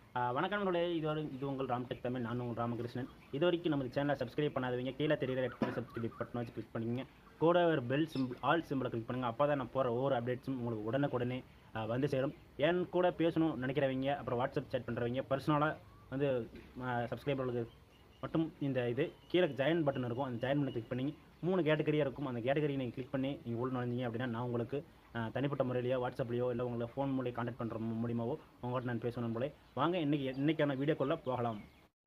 ஆஹ் வணக்கம் நண்பர்களே இது ஒரு இது உங்கள் ராம்டெக் தமிழ் நான் உங்கள் ராமகிருஷ்ணன் இது வரைக்கும் நமது சேனலை சப்ஸ்கிரைப் பண்ணாதவங்க கீழே தெரியுற ரெட் கலர் சப்ஸ்கிரைப் பட்டன் வச்சு கிளிக் பண்ணிக்கங்க கூட ஒரு பெல் சிம்பிள் ஆல் சிம்பிளை கிளிக் பண்ணுங்கள் அப்போ தான் நான் போகிற ஒவ்வொரு அப்டேட்ஸும் உங்களுக்கு உடனுக்குடனே ஆஹ் வந்து சேரும் என் கூட பேசணும் நினைக்கிறவங்க அப்புறம் வாட்ஸ்அப் சேட் பண்ணுறவங்க பர்சனலாக வந்து சப்ஸ்கிரைபர்களுக்கு மட்டும் இந்த இது கீழே ஜாயின் பட்டன் இருக்கும் அந்த ஜாயின் பண்ணி கிளிக் பண்ணி மூணு கேட்டகரியாக இருக்கும் அந்த கேட்டகரி நீங்கள் கிளிக் பண்ணி நீங்கள் உள்ள நுழைஞ்சீங்க அப்படின்னா நான் உங்களுக்கு ஆஹ் தனிப்பட்ட முறையிலையோ வாட்ஸ்அப்லையோ இல்லை உங்களை ஃபோன் மூலியம் கான்டாக்ட் பண்ணுற மூலியமாவோ உங்கள்கிட்ட நான் பேசணும் போல வாங்க இன்னைக்கு இன்னைக்கான வீடியோக்குள்ளே போகலாம்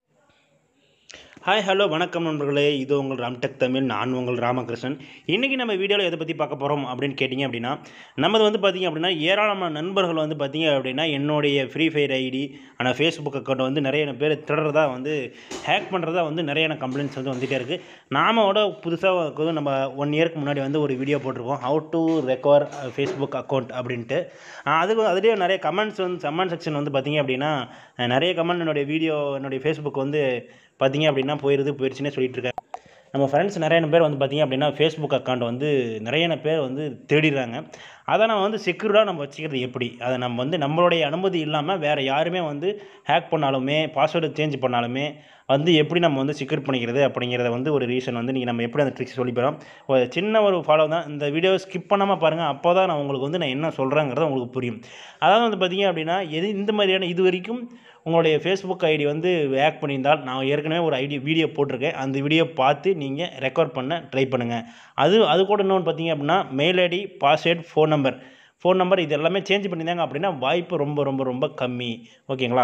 ஹாய் ஹலோ வணக்கம் நண்பர்களே இது உங்கள் ராம்டெக் தமிழ் நான் உங்கள் ராமகிருஷ்ணன் இன்றைக்கி நம்ம வீடியோவில் எதை பற்றி பார்க்க போகிறோம் அப்படின்னு கேட்டிங்க அப்படின்னா நமது வந்து பார்த்திங்க அப்படின்னா ஏராளமான நண்பர்கள் வந்து பார்த்திங்க அப்படின்னா என்னுடைய ஃப்ரீ ஃபயர் ஐடி ஆனால் ஃபேஸ்புக் அக்கௌண்ட் வந்து நிறைய பேர் திருடுறதா வந்து ஹேக் பண்ணுறதா வந்து நிறைய கம்ப்ளைண்ட்ஸ் வந்து வந்துகிட்டே இருக்குது நாமோட புதுசாக நம்ம ஒன் இயருக்கு முன்னாடி வந்து ஒரு வீடியோ போட்டிருக்கோம் how to recover Facebook account அப்படின்ட்டு ஆஹ் அதுக்கு அதுலேயே நிறைய கமெண்ட்ஸ் வந்து கமெண்ட் செக்ஷன் வந்து பார்த்திங்க அப்படின்னா அஹ் நிறைய கமெண்ட் என்னுடைய வீடியோ என்னுடைய ஃபேஸ்புக் வந்து பார்த்தீங்க அப்படின்னா போயிடுது போயிடுச்சுன்னே சொல்லிட்டு இருக்கேன் நம்ம ஃப்ரெண்ட்ஸ் நிறைய பேர் வந்து பார்த்திங்க அப்படின்னா ஃபேஸ்புக் அக்கௌண்ட் வந்து நிறைய பேர் வந்து தேடிடுறாங்க அதை நம்ம வந்து செக்யூர்டாக நம்ம வச்சுக்கிறது எப்படி அதை நம்ம வந்து நம்மளுடைய அனுமதி இல்லாமல் வேறு யாருமே வந்து ஹேக் பண்ணாலுமே பாஸ்வேர்டு சேஞ்ச் பண்ணாலுமே வந்து எப்படி நம்ம வந்து செக்யூர் பண்ணிக்கிறது அப்படிங்கிறத வந்து ஒரு ரீசன் வந்து நீங்கள் நம்ம எப்படி அந்த ட்ரிக்ஸ் சொல்லி போகிறோம் ஒரு சின்ன ஒரு ஃபாலோ தான் இந்த வீடியோ ஸ்கிப் பண்ணாமல் பாருங்கள் அப்போ தான் நான் உங்களுக்கு வந்து நான் என்ன சொல்கிறேங்கிறது உங்களுக்கு புரியும் அதாவது வந்து பார்த்திங்க அப்படின்னா எது இந்த மாதிரியான இது வரைக்கும் உங்களுடைய ஃபேஸ்புக் ஐடி வந்து ஹேக் பண்ணியிருந்தால் நான் ஏற்கனவே ஒரு ஐடி வீடியோ போட்டிருக்கேன் அந்த வீடியோ பார்த்து நீங்கள் ரெக்கார்ட் பண்ண ட்ரை பண்ணுங்கள் அது அது கூட இன்னொன்று பார்த்தீங்க அப்படின்னா mail ID password phone number phone number இது எல்லாமே சேஞ்ச் பண்ணியிருந்தாங்க அப்படின்னா வாய்ப்பு ரொம்ப ரொம்ப ரொம்ப கம்மி ஓகேங்களா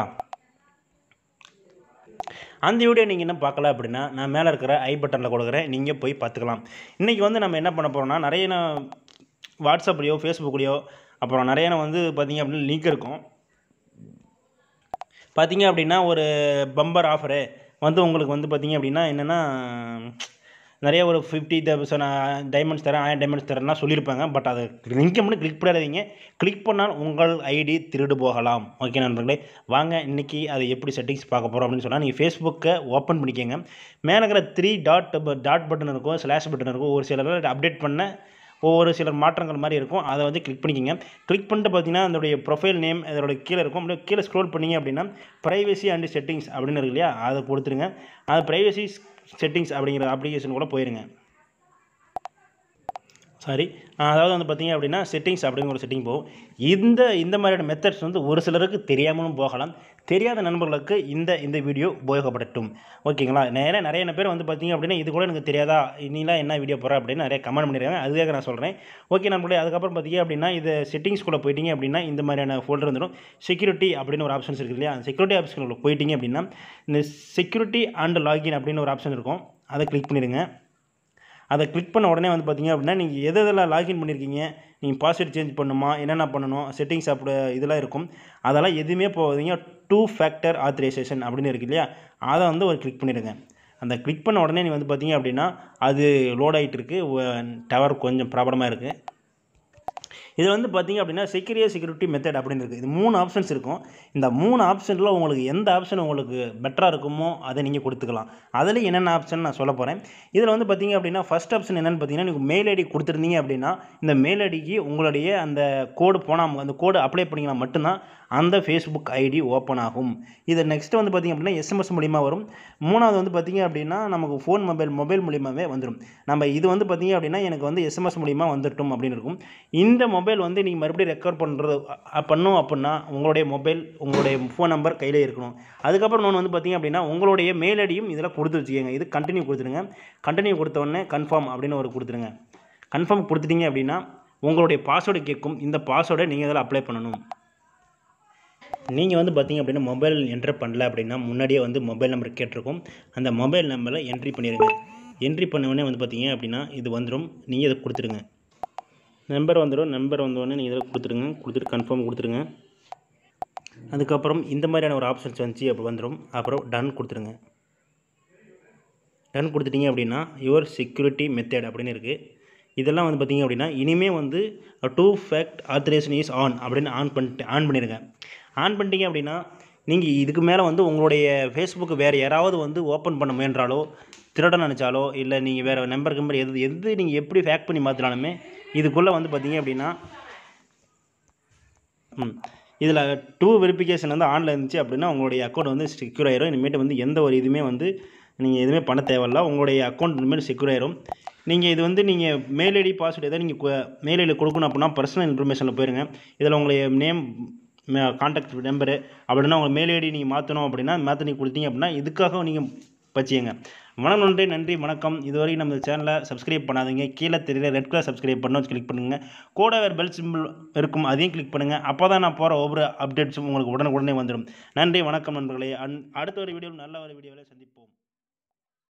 அந்த வீடியோ நீங்கள் என்ன பார்க்கல அப்படின்னா நான் மேலே இருக்கிற ஐ பட்டனில் கொடுக்குறேன் நீங்கள் போய் பார்த்துக்கலாம் இன்றைக்கி வந்து நம்ம என்ன பண்ண போகிறோம்னா நிறைய நான் வாட்ஸ்அப்லேயோ ஃபேஸ்புக்லேயோ அப்புறம் நிறைய நான் வந்து பார்த்தீங்க அப்படின்னா லிங்க் இருக்கும் பார்த்தீங்க அப்படின்னா ஒரு பம்பர் ஆஃபரு வந்து உங்களுக்கு வந்து பார்த்தீங்க அப்படின்னா என்னென்னா நிறைய ஒரு ஃபிஃப்டி தௌசண்ட் டைமண்ட்ஸ் தரேன் ஆயிரம் டைமண்ட்ஸ் தரேன்லாம் சொல்லியிருப்பாங்க பட் அதை லிங்க் மட்டும் கிளிக் பண்ணாதீங்க கிளிக் பண்ணால் உங்கள் ஐடி திருடு போகலாம் ஓகே நண்பர்களே வாங்க இன்றைக்கி அது எப்படி செட்டிங்ஸ் பார்க்க போகிறோம் அப்படின்னு சொன்னால் நீங்கள் ஃபேஸ்புக்கை ஓப்பன் பண்ணிக்கோங்க மேலே இருக்கிற த்ரீ டாட் டாட் பட்டன் இருக்கும் ஸ்லாஷ் பட்டன் இருக்கும் ஒரு சிலர் அப்டேட் பண்ண ஒவ்வொரு சில மாற்றங்கள் மாதிரி இருக்கும் அதை வந்து கிளிக் பண்ணிக்கோங்க கிளிக் பண்ணிட்டு பார்த்தீங்கன்னா அதனுடைய ப்ரொஃபைல் நேம் அதோட கீழே இருக்கும் அப்படியே கீழே ஸ்க்ரோல் பண்ணிங்க அப்படின்னா ப்ரைவசி அண்ட் செட்டிங்ஸ் அப்படின்னு இருக்கு இல்லையா அதை கொடுத்துருங்க அது ப்ரைவசி செட்டிங்ஸ் அப்படிங்கிற அப்ளிகேஷன் கூட போயிருங்க சாரி அதாவது வந்து பார்த்தீங்க அப்படின்னா செட்டிங்ஸ் அப்படிங்கிற ஒரு செட்டிங் போகும் இந்த இந்த மாதிரியான மெத்தட்ஸ் வந்து ஒரு சிலருக்கு தெரியாமலும் போகலாம் தெரியாத நண்பர்களுக்கு இந்த இந்த வீடியோ உபயோகப்படட்டும் ஓகேங்களா நிறைய நிறைய பேர் வந்து பார்த்தீங்க அப்படின்னா இது கூட எனக்கு தெரியாதா நீலாம் என்ன வீடியோ போகிற அப்படின்னு நிறைய கமெண்ட் பண்ணியிருக்காங்க அதுக்காக நான் சொல்கிறேன் ஓகே நண்பர்களே அதுக்கப்புறம் பார்த்தீங்க அப்படின்னா இது செட்டிங்ஸ்குள்ளே போயிட்டீங்க அப்படின்னா இந்த மாதிரியான ஃபோல்டர் வந்துடும் செக்யூரிட்டி அப்படின்னு ஒரு ஆப்ஷன்ஸ் இருக்குது இல்லையா செக்யூரிட்டி ஆப்ஷனுக்குள்ள போயிட்டீங்க அப்படின்னா இந்த செக்யூரிட்டி அண்ட் லாகின் அப்படின்னு ஒரு ஆப்ஷன் இருக்கும் அதை கிளிக் பண்ணிடுங்க அதை கிளிக் பண்ண உடனே வந்து பார்த்தீங்க அப்படின்னா நீங்கள் எது எதெல்லாம் லாகின் பண்ணியிருக்கீங்க நீங்கள் பாஸ்வேர்ட் சேஞ்ச் பண்ணுமா என்னென்ன பண்ணணும் செட்டிங்ஸ் அப்படி இதெல்லாம் இருக்கும் அதெல்லாம் எதுவுமே போகாதீங்க டூ ஃபேக்டர் ஆத்தரைசேஷன் அப்படின்னு இருக்கு இல்லையா அதை வந்து ஒரு கிளிக் பண்ணிடுங்க அந்த கிளிக் பண்ண உடனே நீ வந்து பார்த்தீங்க அப்படின்னா அது லோட் ஆகிட்டு இருக்கு டவர் கொஞ்சம் ப்ராப்ளமாக இருக்குது இது வந்து பார்த்தீங்க அப்படின்னா செக்யூரியா செக்யூரிட்டி மெத்தட் அப்படின்னு இருக்குது இது மூணு ஆப்ஷன்ஸ் இருக்கும் இந்த மூணு ஆப்ஷனில் உங்களுக்கு எந்த ஆப்ஷன் உங்களுக்கு பெட்டராக இருக்குமோ அதை நீங்கள் கொடுத்துக்கலாம் அதில் என்னென்ன ஆப்ஷன் நான் சொல்ல போகிறேன் இதில் வந்து பார்த்தீங்க அப்படின்னா ஃபஸ்ட் ஆப்ஷன் என்னென்னு பார்த்தீங்கன்னா நீங்கள் மெயில் ஐடி கொடுத்துருந்தீங்க அப்படின்னா இந்த மெயில் ஐடிக்கு உங்களுடைய அந்த கோடு போனால் அந்த கோடு அப்ளை பண்ணிங்கன்னா மட்டும்தான் அந்த ஃபேஸ்புக் ஐடி ஓப்பன் ஆகும் இது நெக்ஸ்ட் வந்து பார்த்திங்க அப்படின்னா எஸ்எம்எஸ் மூலிமா வரும் மூணாவது வந்து பார்த்திங்க அப்படின்னா நமக்கு ஃபோன் மொபைல் மொபைல் மூலியமாகவே வந்துடும் நம்ம இது வந்து பார்த்திங்க அப்படின்னா எனக்கு வந்து எஸ்எம்எஸ் மூலிமா வந்துட்டும் அப்படின்னு இருக்கும் இந்த மொபைல் வந்து நீங்கள் மறுபடியும் ரெக்கார்ட் பண்ணுறது பண்ணும் அப்படின்னா உங்களுடைய மொபைல் உங்களுடைய ஃபோன் நம்பர் கையில் இருக்கணும் அதுக்கப்புறம் இன்னொன்று வந்து பார்த்திங்க அப்படின்னா உங்களுடைய மெயில் ஐடியும் இதில் கொடுத்து வச்சுக்கோங்க இது கண்டினியூ கொடுத்துருங்க கண்டினியூ கொடுத்த உடனே கன்ஃபார்ம் அப்படின்னு ஒரு கொடுத்துருங்க கன்ஃபார்ம் கொடுத்துட்டீங்க அப்படின்னா உங்களுடைய பாஸ்வேர்டு கேட்கும் இந்த பாஸ்வேர்டை நீங்கள் இதில் அப்ளை பண்ணணும் நீங்கள் வந்து பார்த்தீங்க அப்படின்னா மொபைல் என்ட்ரு பண்ணல அப்படின்னா முன்னாடியே வந்து மொபைல் நம்பர் கேட்டிருக்கும் அந்த மொபைல் நம்பரை என்ட்ரி பண்ணிடுங்க என்ட்ரி பண்ண உடனே வந்து பார்த்தீங்க அப்படின்னா இது வந்துடும் நீங்கள் இதை கொடுத்துருங்க நம்பர் வந்துடும் நம்பர் வந்தோடனே நீங்கள் இதில் கொடுத்துருங்க கொடுத்துட்டு கன்ஃபார்ம் கொடுத்துருங்க அதுக்கப்புறம் இந்த மாதிரியான ஒரு ஆப்ஷன்ஸ் வந்துச்சு அப்போ வந்துடும் அப்புறம் டன் கொடுத்துருங்க டன் கொடுத்துட்டீங்க அப்படின்னா யுவர் செக்யூரிட்டி மெத்தட் அப்படின்னு இருக்குது இதெல்லாம் வந்து பார்த்திங்க அப்படின்னா இனிமேல் வந்து two factor authentication is on அப்படின்னு ஆன் பண்ணிட்டு ஆன் பண்ணிடுங்க ஆன் பண்ணிட்டீங்க அப்படின்னா நீங்கள் இதுக்கு மேலே வந்து உங்களுடைய ஃபேஸ்புக்கு வேறு யாராவது வந்து ஓப்பன் பண்ண முயன்றாலோ திருட நினச்சாலோ இல்லை நீங்கள் வேறு நம்பர் கம்பர் எது எது நீங்கள் எப்படி ஃபேக் பண்ணி மாற்றினாலுமே இதுக்குள்ளே வந்து பார்த்தீங்க அப்படின்னா ம் இதில் டூ வெரிஃபிகேஷன் வந்து ஆனில் இருந்துச்சு அப்படின்னா உங்களுடைய அக்கௌண்ட் வந்து செக்யூர் ஆயிரும் இனிமேட்டு வந்து எந்த ஒரு இதுவுமே வந்து நீங்கள் எதுவுமே பண்ண தேவையில்ல உங்களுடைய அக்கௌண்ட் இனிமேல் செக்யூர் ஆயிரும் நீங்கள் இது வந்து நீங்கள் மெயில் ஐடி பாஸ்வேர்டு எதாவது நீங்கள் மெயில் ஐடி கொடுக்கணும் அப்படின்னா பர்சனல் இன்ஃபர்மேஷனில் போயிருங்க இதில் உங்களுடைய நேம் கான்டாக்ட் நம்பரு அப்படின்னா உங்கள் மெயில் ஐடி நீங்கள் மாற்றணும் அப்படின்னா மாற்றி நீங்கள் கொடுத்தீங்க அப்படின்னா இதுக்காக நீங்கள் வச்சுங்க வணக்கம் நன்றி நன்றி வணக்கம் இதுவரைக்கும் நம்ம சேனலை சப்ஸ்கிரைப் பண்ணாதீங்க கீழே தெரியல ரெட் கலர் சப்ஸ்கிரைப் பண்ண வச்சு கிளிக் பண்ணுங்கள் கூட வேறு பெல் சிம்பிள் இருக்கும் அதையும் கிளிக் பண்ணுங்கள் அப்போ தான் நான் போகிற ஒவ்வொரு அப்டேட்ஸும் உங்களுக்கு உடனே உடனே வந்துடும் நன்றி வணக்கம் நண்பர்களே அன் அடுத்த ஒரு வீடியோவில் நல்ல ஒரு வீடியோவில் சந்திப்போம்